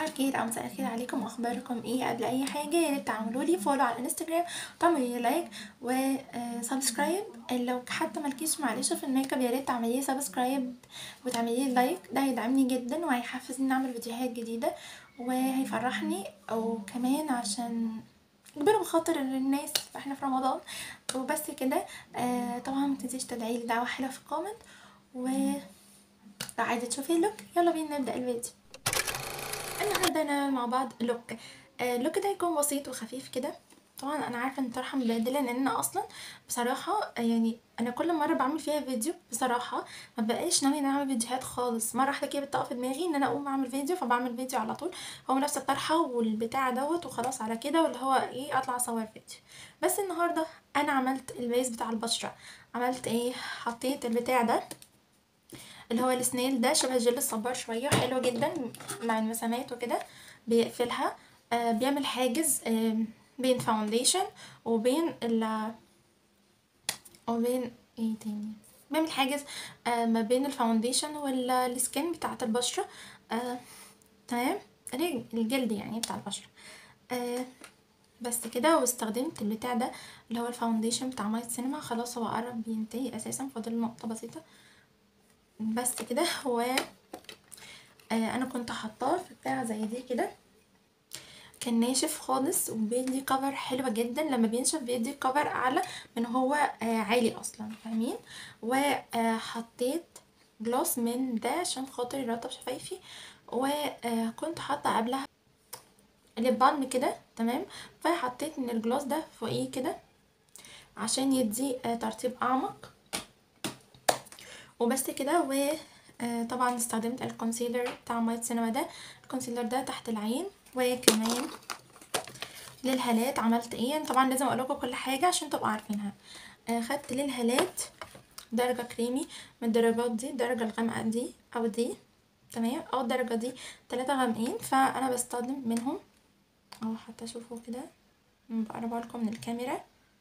صباح الخير او مساء الخير عليكم اخباركم ايه قبل اي حاجه يا ريت تعملوا لي فولو على الانستجرام تعملوا لي لايك وسبسكرايب لو حتى مالكيش معلش في الميك اب يا ريت تعملي لي سبسكرايب وتعملي لي لايك ده هيدعمني جدا وهيحفزني نعمل فيديوهات جديده وهيفرحني وكمان عشان كبر بخاطر الناس احنا في رمضان وبس كده آه طبعا متنسيش تدعيلي دعوه حلوه في الكومنت و لو عايزه تشوفي اللوك يلا بينا نبدا الفيديو النهارده نعمل مع بعض لوك آه اللوك ده هيكون بسيط وخفيف كده طبعا انا عارفه ان الطرحه مبهدله لان انا اصلا بصراحه يعني انا كل مره بعمل فيها فيديو بصراحه ما بقاش ناويه اعمل فيديوهات خالص مره واحده كده بتطق في دماغي ان انا اقوم اعمل فيديو فبعمل فيديو على طول هو نفس الطرحه والبتاع دوت وخلاص على كده واللي هو ايه اطلع اصور فيديو بس النهارده انا عملت البيز بتاع البشره عملت ايه حطيت البتاع ده اللي هو السنيل ده شبه جل الصبار شويه حلو جدا مع المسامات وكده بيقفلها آه بيعمل حاجز آه بين فاونديشن وبين ال وبين ايه تاني بيعمل حاجز آه ما بين الفاونديشن والسكين بتاعه البشره آه تمام الجلد يعني بتاع البشره آه بس كده واستخدمت البتاع ده اللي هو الفاونديشن بتاع مايت سينما خلاص هو قرب بينتهي اساسا فاضل نقطه بسيطه بس كده هو آه انا كنت حاطاه في بتاع زي دي كده كان ناشف خالص وبيدي كفر حلوة جدا لما بينشف بيدي كفر اعلى من هو آه عالي اصلا فاهمين وحطيت جلوس من ده عشان خاطر يرطب شفايفي وكنت حاطه قبلها ليب بالم كده تمام فحطيت من الجلوس ده فوقيه كده عشان يدي آه ترطيب اعمق وبس كده و طبعا استخدمت الكونسيلر بتاع مايت سينما ده الكونسيلر ده تحت العين وكمان للهالات عملت ايه طبعا لازم اقول لكم كل حاجه عشان تبقوا عارفينها خدت للهالات درجه كريمي من الدرجات دي الدرجه الغامقه دي او دي تمام او الدرجه دي ثلاثة غامقين فانا بستخدم منهم اهو حتى شوفوا كده بقربها لكم من الكاميرا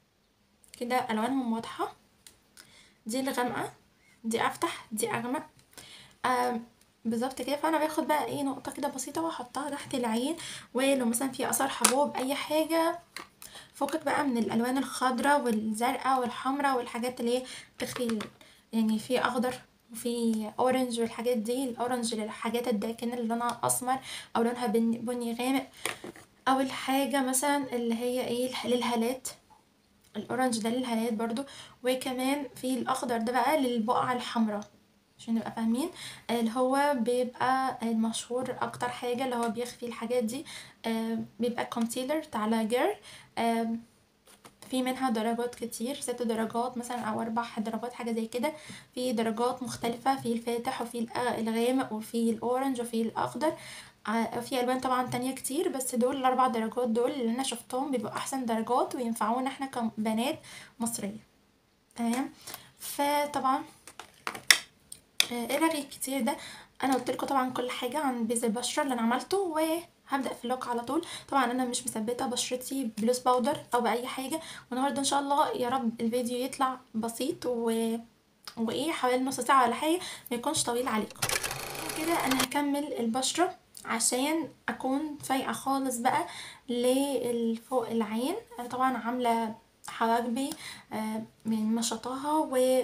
كده الوانهم واضحه دي الغامقه دي افتح دي اغمق آه بالظبط كده فانا باخد بقى ايه نقطه كده بسيطه واحطها تحت العين ولو مثلا في اثار حبوب اي حاجه فكك بقى من الالوان الخضراء والزرقاء والحمراء والحاجات اللي هي تخفي يعني في اخضر وفي اورنج والحاجات دي الاورنج للحاجات الداكنه اللي لونها اسمر او لونها بني غامق او الحاجه مثلا اللي هي ايه للهالات الاورنج ده للهالات برضو وكمان في الاخضر ده بقى للبقع الحمراء عشان نبقى فاهمين اللي هو بيبقى المشهور اكتر حاجه اللي هو بيخفي الحاجات دي بيبقى كونسيلر بتاع لاجر في منها درجات كتير ست درجات مثلا او اربع درجات حاجه زي كده في درجات مختلفه في الفاتح وفي الغامق وفي الاورنج وفي الاخضر في الوان طبعا تانية كتير بس دول الاربع درجات دول اللي انا شفتهم بيبقوا احسن درجات وينفعونا احنا كبنات مصريه تمام فطبعا ايه الرغي الكتير ده انا قلت لكم طبعا كل حاجه عن بيز البشره اللي انا عملته وهبدا في اللوك على طول طبعا انا مش مثبته بشرتي بلوس باودر او باي حاجه والنهارده ان شاء الله يا رب الفيديو يطلع بسيط و وايه حوالي نص ساعه ولا حاجه ما يكونش طويل عليكم كده انا هكمل البشره عشان اكون فايقه خالص بقى لفوق العين انا طبعا عامله حواجبي من مشطها و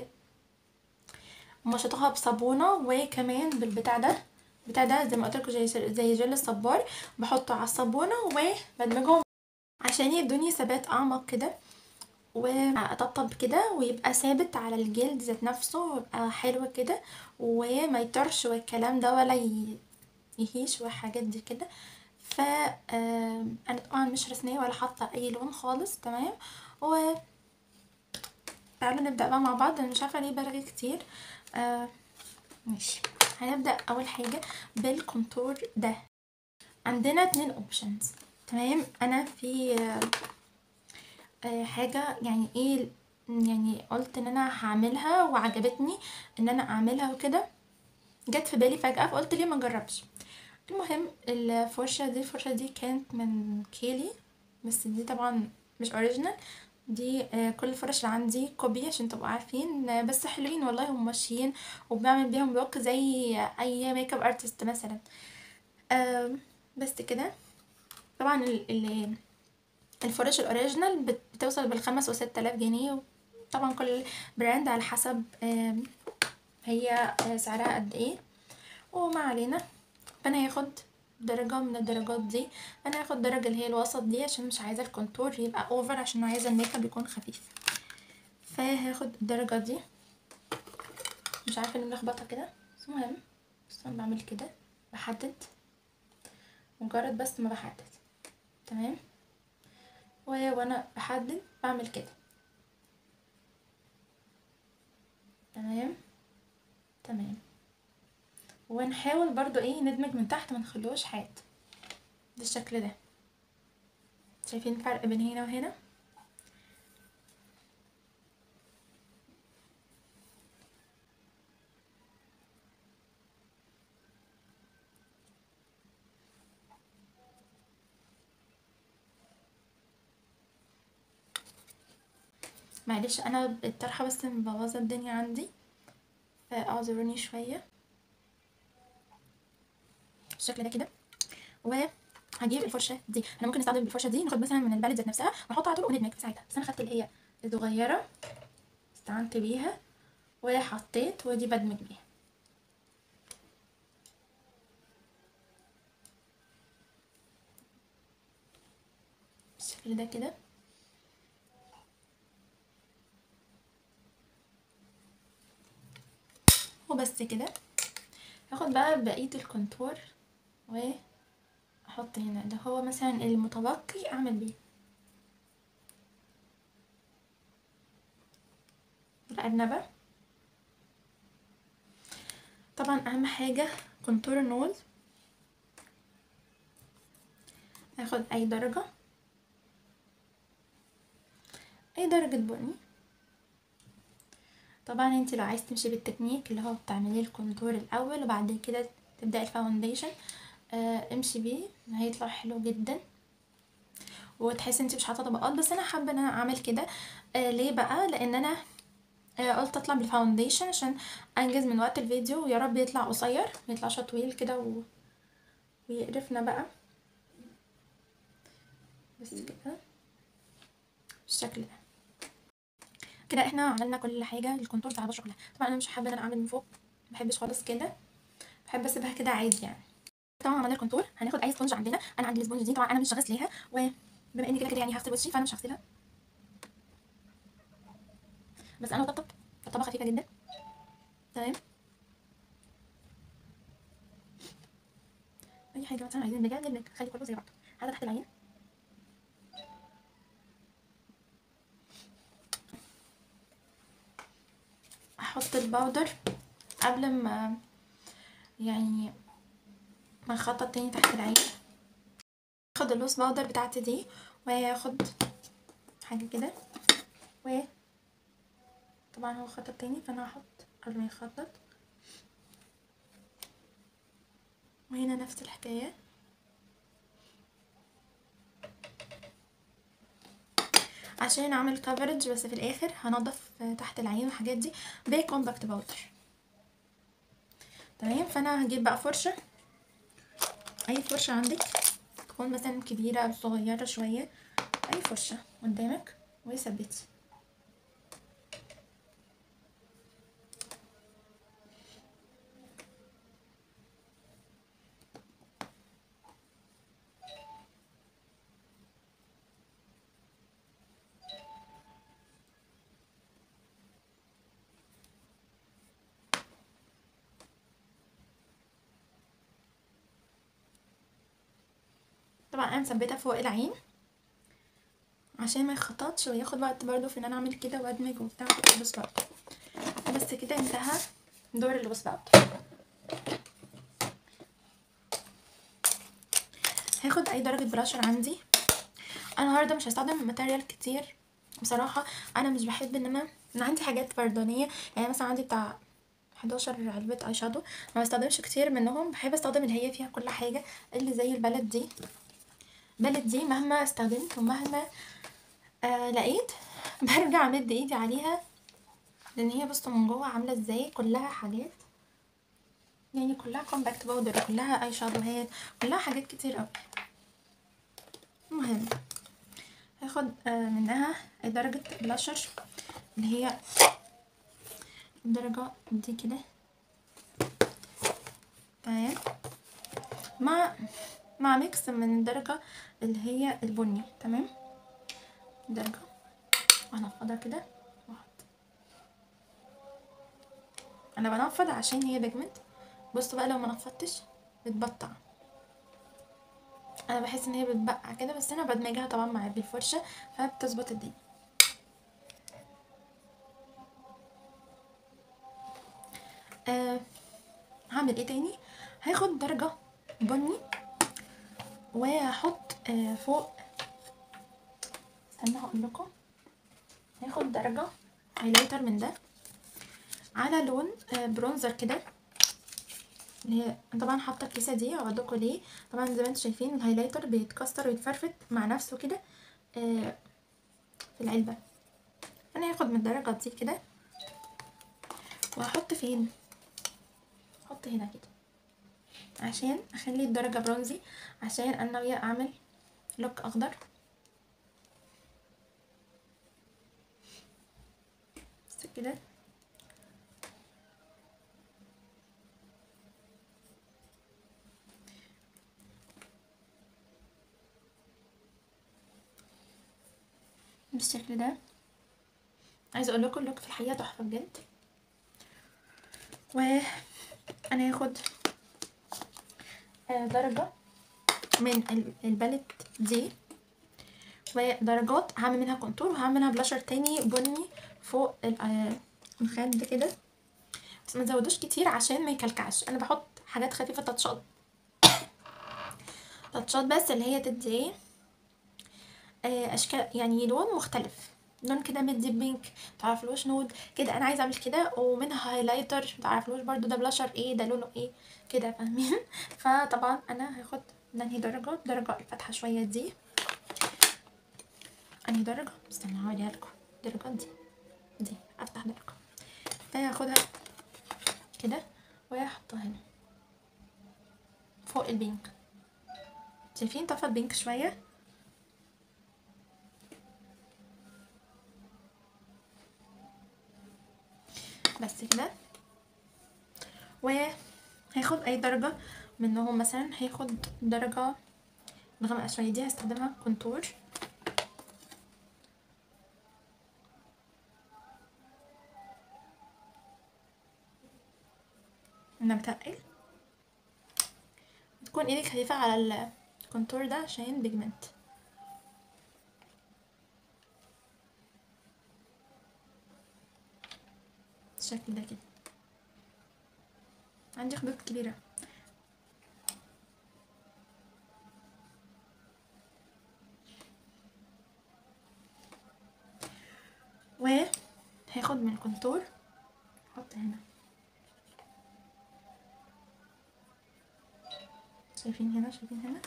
مشطها بصابونه وكمان بالبتاع ده بتاع ده زي ما قلت لكم زي زي جل الصبار بحطه على الصابونه وبدمجهم عشان يدوني ثبات اعمق كده واطبطب كده ويبقى ثابت على الجلد ذات نفسه ويبقى حلو كده وما يطرش والكلام ده ولا يهيش والحاجات دي كده ف انا طبعا مش رسميه ولا حاطه اي لون خالص تمام و تعالوا نبدا بقى مع بعض انا مش عارفه ليه برغي كتير آه ماشي هنبدا اول حاجه بالكونتور ده عندنا اتنين اوبشنز تمام انا في آه آه حاجه يعني ايه يعني قلت ان انا هعملها وعجبتني ان انا اعملها وكده جت في بالي فجاه فقلت ليه ما اجربش المهم الفرشه دي الفرشه دي كانت من كيلي بس دي طبعا مش اوريجينال دي كل الفرش اللي عندي كوبي عشان تبقوا عارفين بس حلوين والله هم ماشيين وبعمل بيهم لوك زي اي ميك اب ارتست مثلا بس كده طبعا ال ال الفرش الاوريجينال بت- بتوصل بالخمس وست الاف جنيه طبعا كل براند على حسب آم، هي آه، سعرها قد ايه وما علينا فانا هاخد درجة من الدرجات دي انا هاخد درجة اللي هي الوسط دي عشان مش عايزة الكونتور يبقى اوفر عشان عايزة الميك اب يكون خفيف فهاخد الدرجة دي مش عارفة ليه ملخبطة كده بس المهم بس انا بعمل كده بحدد مجرد بس ما بحدد تمام و- وانا بحدد بعمل كده تمام تمام ونحاول برضو ايه ندمج من تحت ما نخلوش حاد بالشكل ده شايفين الفرق بين هنا وهنا معلش انا الطرحه بس مبوظه الدنيا عندي فاعذروني شويه بالشكل ده كده وهجيب الفرشه دي انا ممكن استخدم الفرشه دي ناخد مثلا من البلد ذات نفسها ونحطها على طول وندمج ساعتها بس انا خدت اللي هي الصغيره استعنت بيها وحطيت ودي بدمج بيها بالشكل ده كده وبس كده هاخد بقى بقية الكونتور واحط هنا ده هو مثلا المتبقي اعمل بيه الأرنبة طبعا اهم حاجة كونتور النوز هاخد اي درجة اي درجة بني طبعا انت لو عايز تمشي بالتكنيك اللي هو بتعمليه الكونتور الاول وبعد كده تبدأ الفاونديشن آه امشي بيه هيطلع حلو جدا وتحس انت مش حاطه طبقات بس انا حابه ان انا اعمل كده آه ليه بقى لان انا آه قلت اطلع بالفاونديشن عشان انجز من وقت الفيديو ويا رب يطلع قصير ميطلعش طويل كده و... ويقرفنا بقى بس كده بالشكل ده كده احنا عملنا كل حاجه الكونتور بتاع البشره كلها طبعا انا مش حابه ان انا اعمل من فوق مبحبش خالص كده بحب اسيبها كده عادي يعني طبعا عملنا الكونتور هناخد اي سبونج عندنا انا عندي السبونج دي طبعا انا مش غسلاها وبما اني كده كده يعني هغسل وشي فانا مش هغسلها بس انا بطبطب طبطبه خفيفه جدا تمام اي حاجه مثلا عايزين نرجع نبنك خلي كله زي بعض هذا تحت العين احط الباودر قبل ما يعني ما اخطط تاني تحت العين اخد اللوس باودر بتاعتي دي واخد حاجه كده و طبعا هو خطط تاني فانا هحط قبل ما يخطط وهنا نفس الحكايه عشان اعمل كفرج بس في الاخر هنضف تحت العين والحاجات دي بكومباكت باودر تمام فانا هجيب بقى فرشه اي فرشه عندك تكون مثلا كبيره او صغيره شويه اي فرشه قدامك وثبتي طبعا انا مثبته فوق العين عشان ما يخططش وياخد وقت برضو في ان انا اعمل كده وادمج وبتاع بس برضو بس كده انتهى دور الوصلات هاخد اي درجه براشر عندي انا النهارده مش هستخدم ماتيريال كتير بصراحه انا مش بحب ان انا انا عندي حاجات فردانيه يعني مثلا عندي بتاع 11 علبه اي شادو ما بستخدمش كتير منهم بحب استخدم اللي هي فيها كل حاجه اللي زي البلد دي البلد دي مهما استخدمت ومهما آه لقيت برجع امد ايدي عليها لان هي بصوا من جوه عامله ازاي كلها حاجات يعني كلها كومباكت باودر كلها اي شادوهات كلها حاجات كتير قوي المهم هاخد آه، منها درجة بلاشر اللي هي الدرجة دي كده تمام مع مع ميكس من الدرجة اللي هي البني تمام درجة وهنفضها كده واحد انا بنفض عشان هي بيجمنت بصوا بقى لو ما نفضتش بتبطع انا بحس ان هي بتبقع كده بس انا بدمجها طبعا مع بالفرشه فبتظبط الدنيا آه هعمل ايه تاني هاخد درجه بني وهحط آه فوق استنى هقول لكم هاخد درجه هايلايتر من ده على لون آه برونزر كده اللي هي طبعا حاطه الكيسه دي هقول لكم ليه طبعا زي ما انتم شايفين الهايلايتر بيتكسر ويتفرفت مع نفسه كده آه في العلبه انا هاخد من الدرجه دي كده وهحط فين احط هنا كده عشان اخلي الدرجه برونزي عشان انا ناويه اعمل لوك اخضر بس كده بالشكل ده عايزه اقول لكم اللوك في الحقيقه تحفه بجد وانا هاخد آه، درجه من ال- الباليت دي ودرجات هعمل منها كونتور وهعمل منها بلاشر تاني بني فوق ال- آه، الخد كده بس ما تزودوش كتير عشان ما يكلكعش انا بحط حاجات خفيفه تاتشات تاتشات بس اللي هي تدي ايه آه، اشكال يعني لون مختلف لون كده مدي بينك متعرفلوش نود كده انا عايزه اعمل كده ومنها هايلايتر متعرفلوش برضو ده بلاشر ايه ده لونه ايه كده فاهمين فطبعا انا هاخد انهي درجه درجه الفاتحه شويه دي انهي درجه استنى هوريها لكم الدرجه دي دي افتح درجه فهاخدها كده واحطها هنا فوق البينك شايفين طفى البينك شويه بس كده وهاخد اي درجة منهم مثلا هاخد درجة الغامقة شوية دي هستخدمها كونتور انا بتقل تكون ايدك خفيفة على الكونتور ده عشان بيجمنت الشكل ده كده عندي خدود كبيرة وهاخد من الكونتور احط هنا شايفين هنا شايفين هنا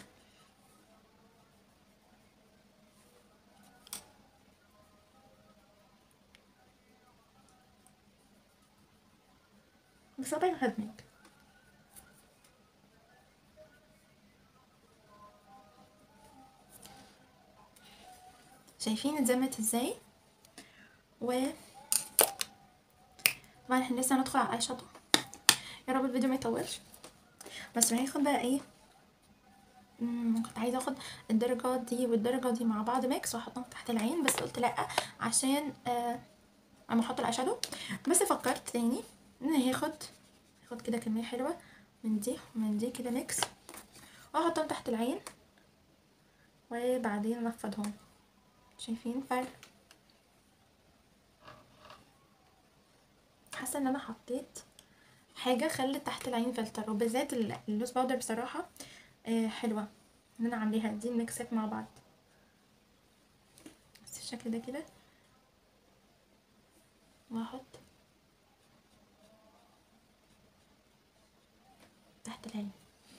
بصبعي هدمج شايفين اتزمت ازاي و طبعا احنا لسه هندخل على الاي شادو يا رب الفيديو ما يطولش بس هاخد بقى ايه مم، كنت عايزه اخد الدرجه دي والدرجه دي مع بعض ميكس واحطهم تحت العين بس قلت لا عشان آه اما احط الاي شادو بس فكرت تاني ان هاخد هاخد كده كميه حلوه من دي ومن دي كده ميكس واحطهم تحت العين وبعدين انفضهم شايفين فرق حاسه ان انا حطيت حاجه خلت تحت العين فلتر وبالذات ال- اللوز باودر بصراحه آه حلوه ان انا عاملاها دي الميكسات مع بعض بس الشكل ده كده واحط تحت العين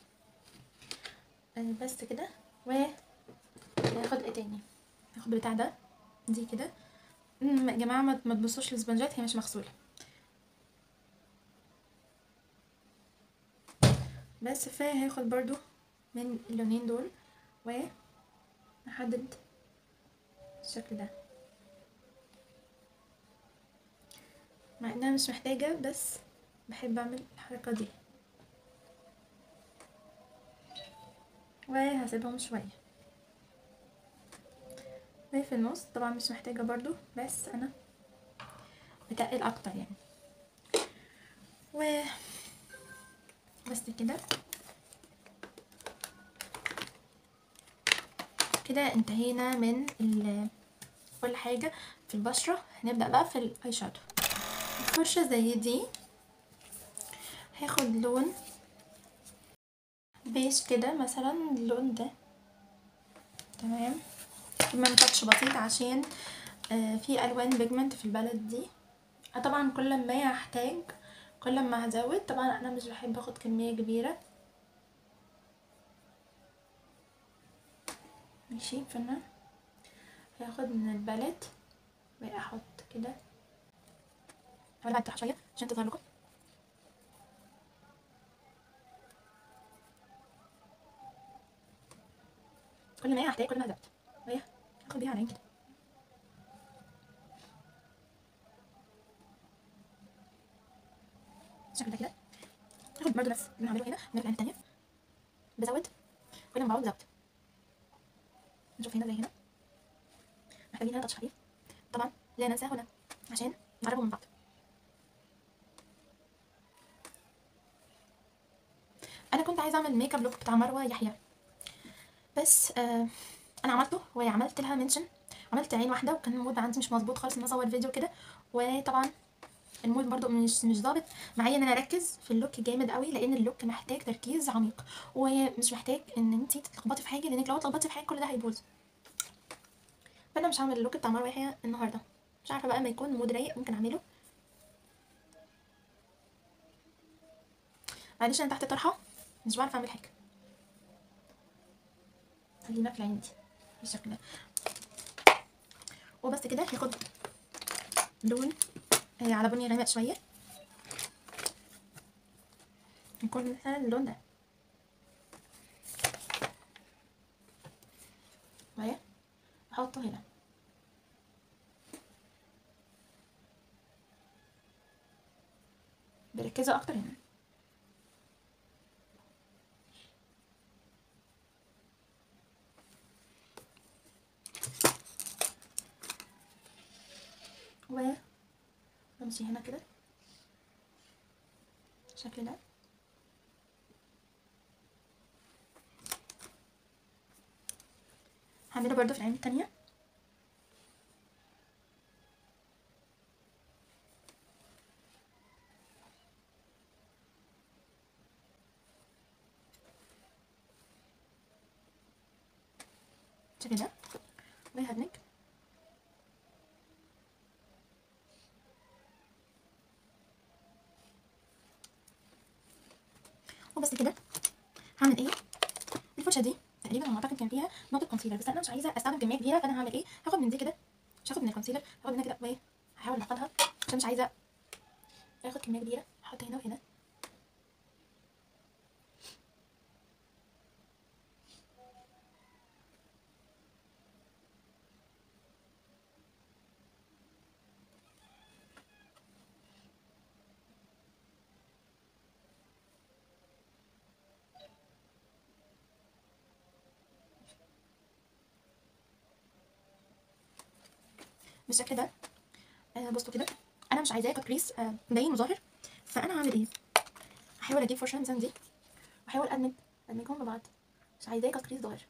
آه بس كده و هاخد ايه تاني هاخد بتاع ده دي كده أمم، يا جماعه ما ما تبصوش للسبنجات هي مش مغسوله بس فهاخد برضو من اللونين دول ونحدد الشكل ده مع انها مش محتاجة بس بحب اعمل الحركة دي وهسيبهم شوية وفي النص طبعا مش محتاجة برضو بس انا بتقل اكتر يعني و بس كده كده انتهينا من ال- كل حاجة في البشرة هنبدأ بقى في الاي شادو فرشة زي دي هاخد لون بيج كده مثلا اللون ده تمام كمان تاتش بسيط عشان آه، في الوان بيجمنت في البلد دي آه، طبعا كل ما هحتاج كل ما هزود طبعا انا مش بحب اخد كمية كبيرة ماشي فانا هاخد من الباليت واحط كده هحاول افتح شويه عشان تظهر لكم كل ما هي هحتاج كل ما هزود وهي هاخد بيها على كده الشكل ده كده هاخد برضه نفس اللي هعمله هنا من العين التانية بزود كل ما بعوض بزود نشوف هنا زي هنا محتاجين هنا تاتش خفيف طبعا لا ننسى هنا عشان نقربهم من بعض انا كنت عايزه اعمل ميك اب لوك بتاع مروه يحيى بس آه انا عملته وعملت لها منشن عملت عين واحده وكان المود عندي مش مظبوط خالص ان اصور فيديو كده وطبعا المود برضو مش مش ظابط معايا ان انا اركز في اللوك جامد قوي لان اللوك محتاج تركيز عميق ومش محتاج ان انت تتلخبطي في حاجه لانك لو اتلخبطتي في حاجه كل ده هيبوظ فانا مش هعمل اللوك بتاع مروه يحيى النهارده مش عارفه بقى ما يكون مود رايق ممكن اعمله معلش انا تحت طرحه مش بعرف اعمل حاجه خلينا في العين دي بالشكل ده وبس كده هاخد لون آه على بني غامق شويه يكون مثلا اللون ده معايا احطه هنا بركزه اكتر هنا و بمشي هنا كده بالشكل ده هعمله برضو في العين التانية بالشكل ده وهدمج وبس كده هعمل ايه الفرشه دي تقريبا على ما اعتقد كان فيها نقطه كونسيلر بس انا مش عايزه استخدم كميه كبيره فانا هعمل ايه هاخد من دي كده مش هاخد من الكونسيلر هاخد منها كده وايه هحاول احطها عشان مش عايزه اخد كميه كبيره احط هنا وهنا بالشكل ده آه بصوا كده انا مش عايزاه كريس آه باين وظاهر فانا هعمل ايه هحاول اجيب فرشه مثلا دي واحاول ادمج ادمجهم ببعض مش عايزاه كريس ظاهر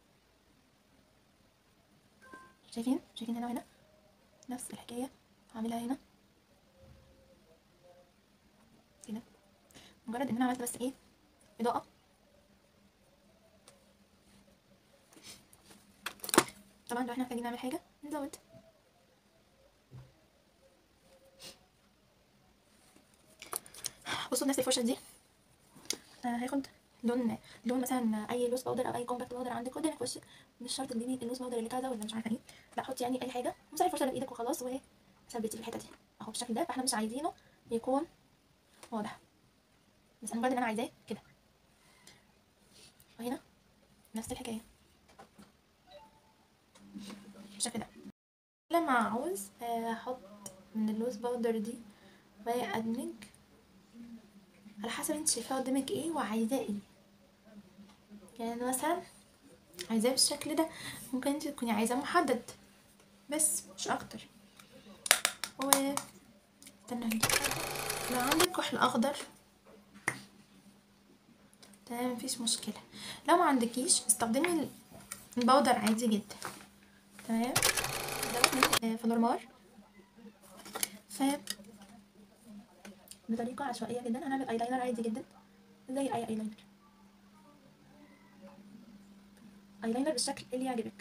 شايفين شايفين هنا وهنا نفس الحكايه هعملها هنا كده مجرد ان انا عملت بس ايه اضاءه طبعا لو احنا محتاجين نعمل حاجه نزود بصوا نفس الفرشه دي آه هاخد لون لون مثلا اي لوز باودر او اي كومباكت باودر عندك قدامك في وشك مش شرط تجيبي اللوز باودر اللي كذا ولا مش عارفه ايه لا حطي يعني اي حاجه ومسحي الفرشه اللي بايدك وخلاص وثبتي في الحته دي اهو بالشكل ده فاحنا مش عايزينه يكون واضح بس انا مجرد ان انا عايزاه كده وهنا نفس الحكاية بالشكل ده لما عاوز آه، احط من اللوز باودر دي وادمج على حسب انت شايفاه قدامك ايه وعايزاه ايه يعني مثلا عايزاه بالشكل ده ممكن انت تكوني عايزاه محدد بس مش اكتر و استنى هجيب حاجة. لو عندك كحل اخضر تمام مفيش مشكلة لو ما عندكيش استخدمي البودر عادي جدا تمام ده في نورمال ف بطريقة عشوائية جدا هنعمل ايلاينر عادي جدا زي اي ايلاينر ايلاينر بالشكل اللي يعجبك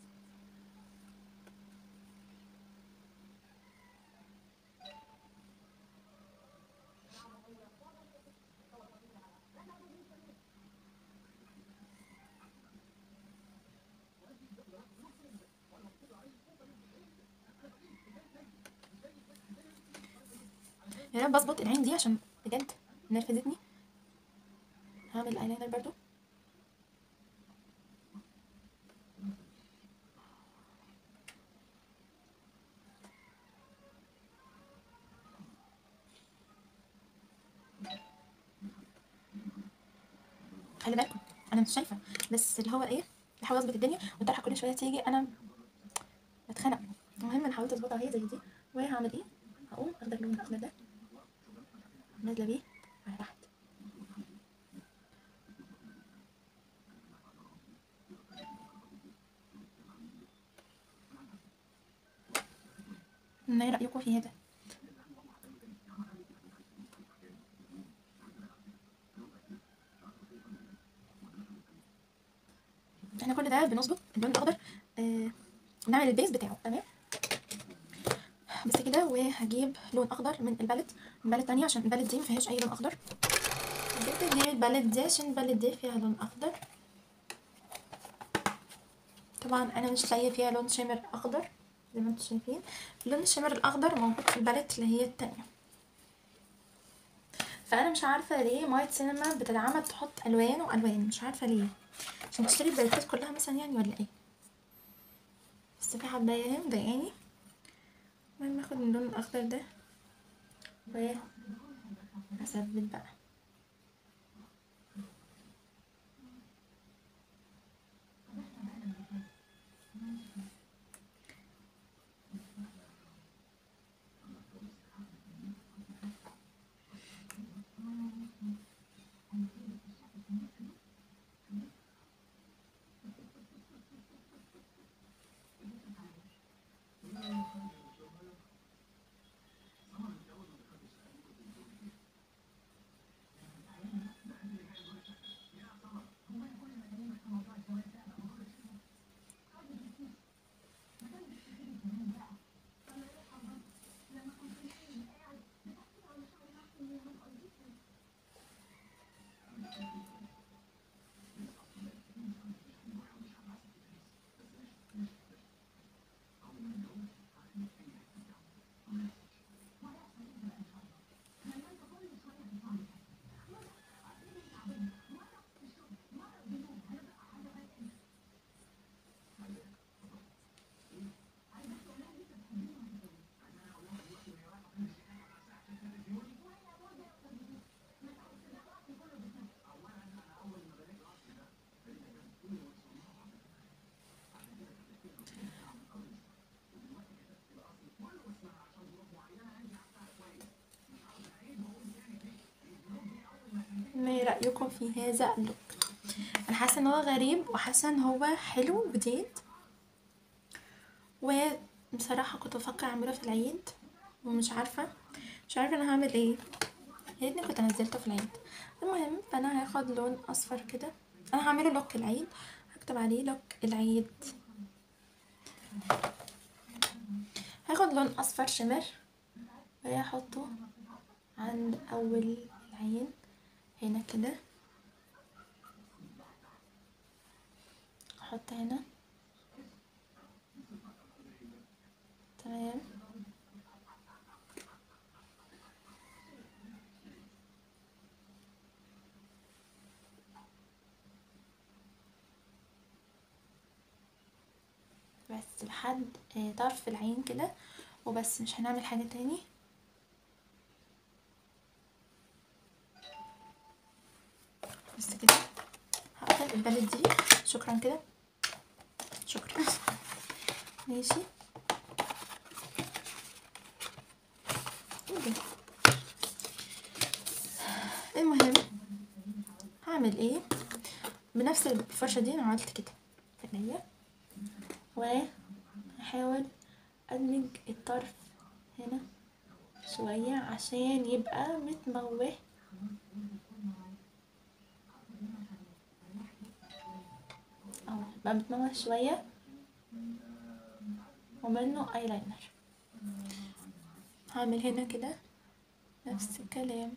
يعني انا بظبط العين دي عشان بجد نرفزتني هعمل ايلاينر برضو خلي بالكم انا مش شايفه بس اللي هو ايه بحاول اظبط الدنيا والطرحه كل شويه تيجي انا بتخنق المهم انا حاولت اظبطها اهي زي دي وهعمل ايه هقوم اخد اللون الاخضر ده نازله بيه على تحت ما ايه رايكم في هذا احنا كل ده بنظبط اللون الاخضر آه نعمل البيز بتاعه تمام بس كده وهجيب لون اخضر من البالت من بالت تانية عشان البالت دي مفيهاش اي لون اخضر جبت دي البالت دي عشان البالت دي فيها لون اخضر طبعا انا مش لاقيه فيها لون شامر اخضر زي ما انتم شايفين لون الشامر الاخضر موجود في البالت اللي هي التانية فانا مش عارفه ليه مايت سينما بتتعمد تحط الوان والوان مش عارفه ليه عشان تشتري الباليتات كلها مثلا يعني ولا ايه بس في حبايه اهي مضايقاني المهم اخد اللون الاخضر ده و هثبت بقى ما رأيكم في هذا اللوك انا حاسه ان هو غريب وحاسه ان هو حلو وجديد وبصراحه كنت بفكر اعمله في العيد ومش عارفه مش عارفه انا هعمل ايه يا ريتني كنت نزلته في العيد المهم فانا هاخد لون اصفر كده انا هعمله لوك العيد هكتب عليه لوك العيد هاخد لون اصفر شمر وهحطه عند اول العين هنا كده احط هنا تمام بس لحد آه، طرف العين كده وبس مش هنعمل حاجة تاني بس كده هقفل البلد دي شكرا كده شكرا ماشي كده. المهم هعمل ايه بنفس الفرشة دي انا عملت كده في ايديا وهحاول ادمج الطرف هنا شوية عشان يبقى متموه اهو بقى متموه شوية ومنه ايلاينر هعمل هنا كده نفس الكلام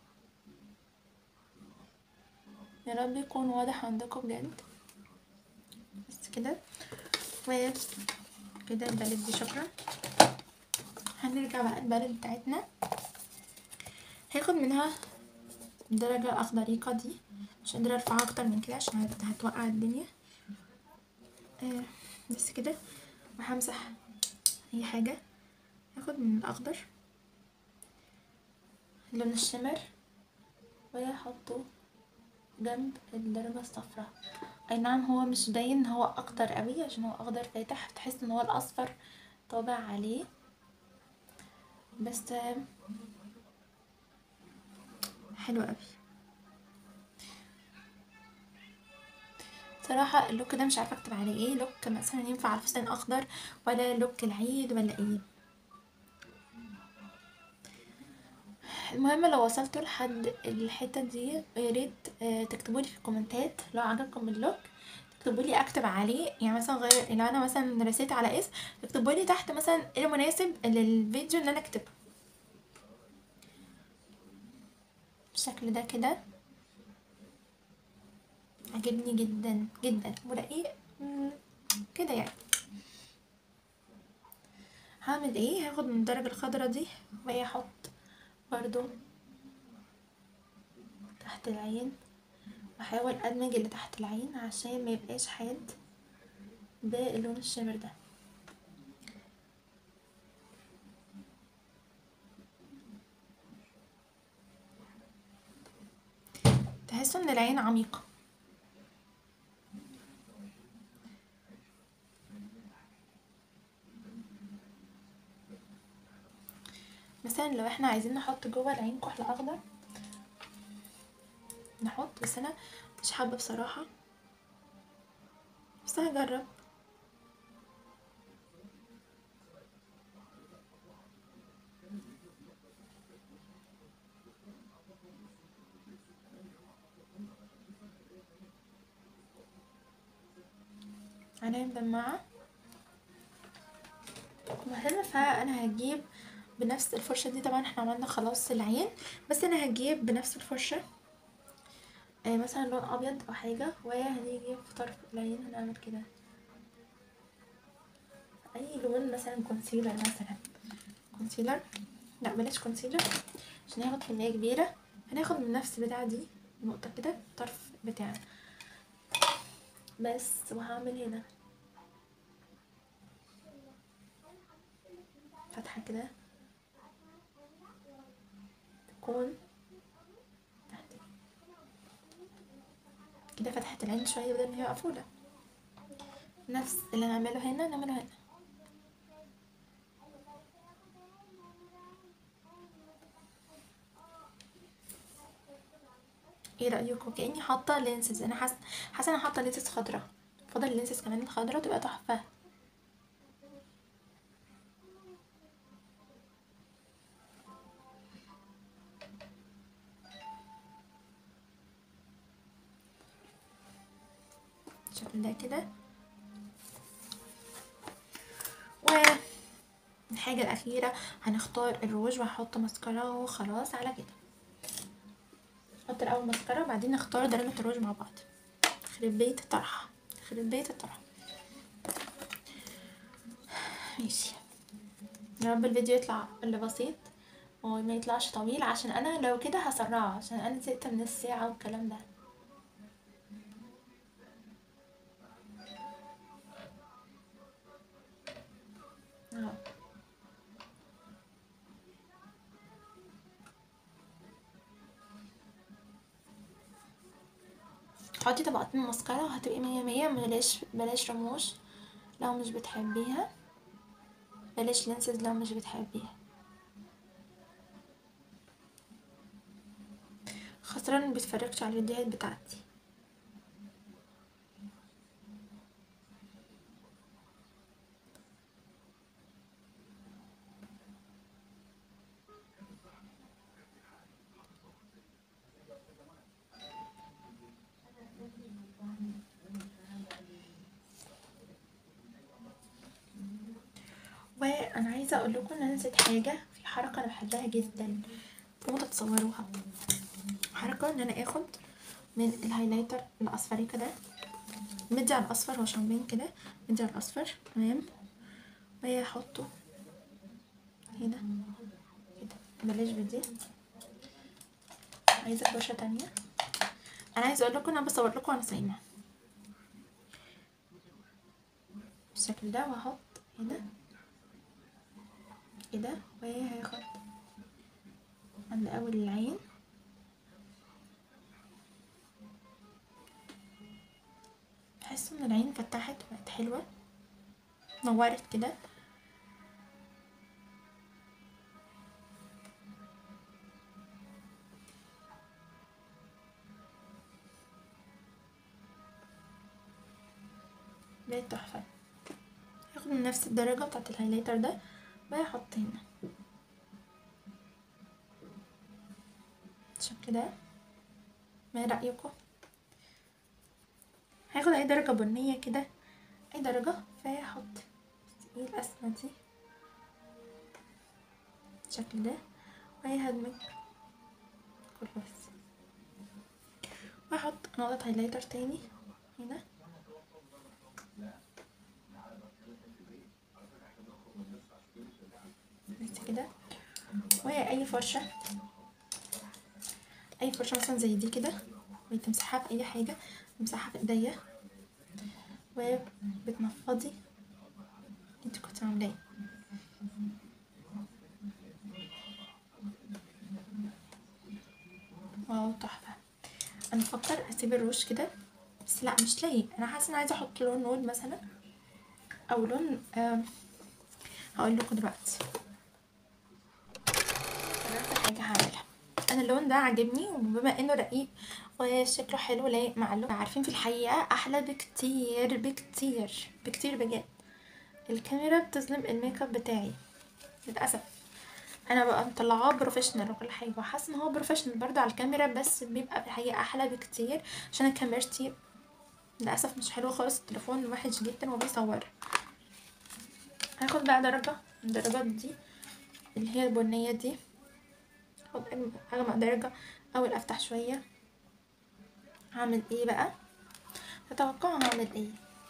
يا رب يكون واضح عندكم بجد بس كده و كده البلد دي شكرا هنرجع بقى البلد بتاعتنا هاخد منها درجة أخضريقة دي مش قادرة ارفعها اكتر من كده عشان هت- هتوقع الدنيا آه بس كده وهمسح اي حاجة هاخد من الاخضر لون الشمر واحطه جنب الدرجة الصفراء اي نعم هو مش باين ان هو اخضر قوي عشان هو اخضر فاتح تحس ان هو الاصفر طابع عليه بس آه، حلو قوي صراحة اللوك ده مش عارفة اكتب عليه ايه لوك مثلا ينفع على فستان اخضر ولا لوك العيد ولا ايه المهم لو وصلتوا لحد الحتة دي يا ريت آه، تكتبوا لي في الكومنتات لو عجبكم اللوك تكتبوا لي اكتب عليه يعني مثلا غير لو انا مثلا رسيت على اسم تكتبوا لي تحت مثلا ايه المناسب للفيديو اللي انا اكتبه بالشكل ده كده عجبني جدا جدا ورقيق مم، كده يعني هعمل ايه هاخد من الدرجة الخضرا دي واحط برضو تحت العين واحاول ادمج اللي تحت العين عشان ما يبقاش حاد باللون الشمر ده تحسوا ان العين عميقة مثلا لو احنا عايزين نحط جوه العين كحل اخضر نحط بس انا مش حابة بصراحة بس هجرب عينيا مدمعة وهنا فانا هجيب بنفس الفرشة دي طبعا احنا عملنا خلاص العين بس انا هجيب بنفس الفرشة آه مثلا لون ابيض او حاجة وهنيجي في طرف العين هنعمل كده اي لون مثلا كونسيلر مثلا كونسيلر لا بلاش كونسيلر عشان هياخد كمية كبيرة هناخد من نفس البتاعة دي نقطة كده في الطرف بتاعنا بس وهعمل هنا فتحة كده تكون تحت كده فتحت العين شوية بدل ما هي مقفولة نفس اللي نعمله هنا نعمله هنا ايه رأيكم كأني حاطة لينسز انا حاسة حاسة انا حاطة لينسز خضرا فاضل اللينسز كمان الخضرا تبقى تحفة بالشكل ده كده والحاجة الأخيرة هنختار الروج وهحط ماسكارا وخلاص على كده نحط الأول ماسكارا وبعدين نختار درجة الروج مع بعض يخرب بيت الطرحة يخرب بيت الطرحة ماشي يا رب الفيديو يطلع اللي بسيط وما يطلعش طويل عشان انا لو كده هسرعه عشان انا زهقت من الساعة والكلام ده تحطي طبقتين ماسكارا وهتبقي مية مية بلاش بلاش رموش لو مش بتحبيها بلاش لينسز لو مش بتحبيها خسران ما بيتفرجش على الفيديوهات بتاعتي وانا عايزه اقول لكم ان انا نسيت حاجه في حركه انا بحبها جدا تقوموا تتصوروها حركه ان انا اخد من الهايلايتر الاصفري كده مدي على الاصفر هو شامبين كده مدي على الاصفر تمام واحطه هنا كده بلاش بدي عايزه فرشه تانية انا عايزه اقول لكم ان انا بصور لكم وانا صايمه بالشكل ده وهحط هنا كده وهاخد عند اول العين بحس ان العين فتحت بقت حلوة نورت كده بقت تحفة هاخد من نفس الدرجة بتاعت الهايلايتر ده وهحط هنا بالشكل ده ما رأيكم هاخد اي درجة بنية كده اي درجة فهحط ايه الاسمة دي بالشكل ده وهدمج كله بس واحط نقطة هايلايتر تاني هنا بس كده واي فرشة اي فرشة مثلا زي دي كده وتمسحها في اي حاجة تمسحها في ايديا وبتنفضي انت كنت عاملاه ايه واو تحفة انا بفكر اسيب الروش كده بس لا مش لاقي انا حاسه ان عايزه احط لون نود مثلا او لون آم، هقول لكم دلوقتي قررت حاجه هعملها انا اللون ده عاجبني وبما انه رقيق وشكله حلو لايق مع اللون عارفين في الحقيقه احلى بكتير بكتير بكتير بجد الكاميرا بتظلم الميك اب بتاعي للاسف انا ببقى مطلعاه بروفيشنال وكل حاجه وحاسه ان هو بروفيشنال برضه على الكاميرا بس بيبقى في الحقيقه احلى بكتير عشان أنا كاميرتي للاسف مش حلوه خالص التليفون وحش جدا وبيصور هاخد بقى درجه من الدرجات دي اللي هي البنيه دي هاخد أجم- اغمق درجه اول افتح شويه هعمل ايه بقى تتوقعوا هعمل ايه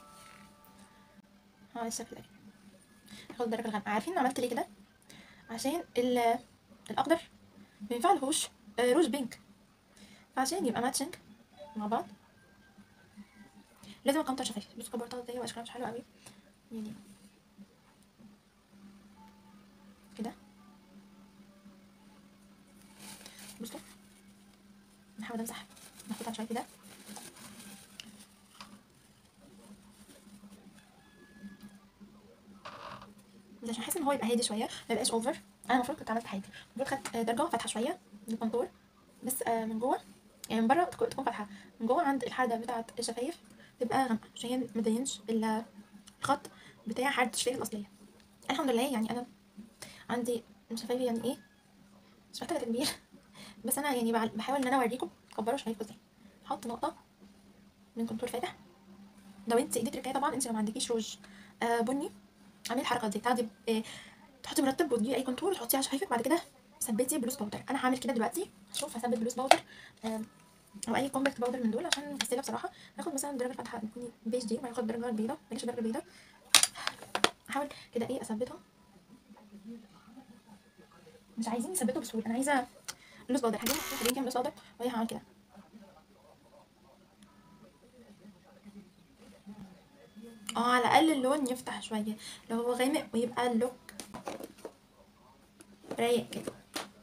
هعمل الشكل ده هاخد درجه الغامقه عارفين عملت ليه كده عشان ال- الاخضر بينفع لهوش آه، روج بينك فعشان يبقى ماتشنج مع بعض لازم اكونتر شفايف بصوا كبرتها ازاي واشكالها مش حلوه قوي يعني كده بصوا نحاول امسح ناخدها شويه كده بس عشان احس ان هو يبقى هادي شويه ما يبقاش اوفر انا المفروض كنت عملت حاجه المفروض خدت آه، درجه فاتحه شويه للكونتور بس آه، من جوه يعني من بره تكون تكون فاتحه من جوه عند الحرده بتاعه الشفايف تبقى غامقه عشان ما تبينش ال- الخط بتاع حرده الشفايف الاصليه الحمد لله يعني انا عندي شفايفي يعني ايه مش محتاجه تكبير بس انا يعني بع- بحاول ان انا اوريكم كبروا شفايفكم ازاي هحط نقطه من كونتور فاتح لو انت دي تركايه طبعا انت لو ما عندكيش روج آه بني اعملي الحركه دي تاخدي آه تحطي مرطب وتجيبي اي كونتور وتحطيه على شفايفك بعد كده ثبتي بلوز باودر انا هعمل كده دلوقتي هشوف هثبت بلوز باودر آم، او اي كومباكت باودر من دول عشان مكسله بصراحه هاخد مثلا الدرجه الفاتحه تكون بيج دي وهاخد الدرجه البيضاء بلاش الدرجه البيضاء احاول كده ايه اثبتها مش عايزين يثبتوا بسهوله انا عايزه بلوز باودر هجيب هجيب كام بلوز باودر وهي هعمل كده اه على الاقل اللون يفتح شويه لو هو غامق ويبقى اللوك رايق كده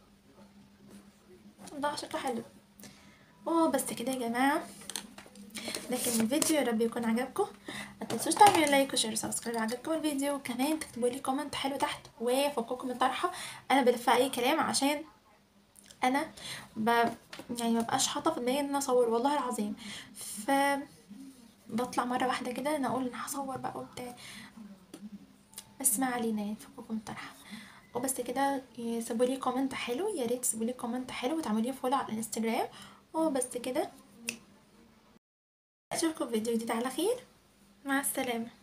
ده شكله حلو اه بس كده يا جماعه ده كان الفيديو يا رب يكون عجبكم ما تنسوش تعملوا لايك وشير وسبسكرايب لو عجبكم الفيديو وكمان تكتبوا لي كومنت حلو تحت وفككم من الطرحه انا بلف اي كلام عشان انا ب... يعني مبقاش حاطه في دماغي ان انا اصور والله العظيم ف بطلع مره واحده كده انا اقول انا هصور بقى وبتاع بس ما علينا يعني فككم من الطرحه وبس كده سيبوا لي كومنت حلو يا ريت تسيبوا لي كومنت حلو وتعملوا لي فولو على الانستجرام وبس كده اشوفكم في فيديو جديد على خير مع السلامه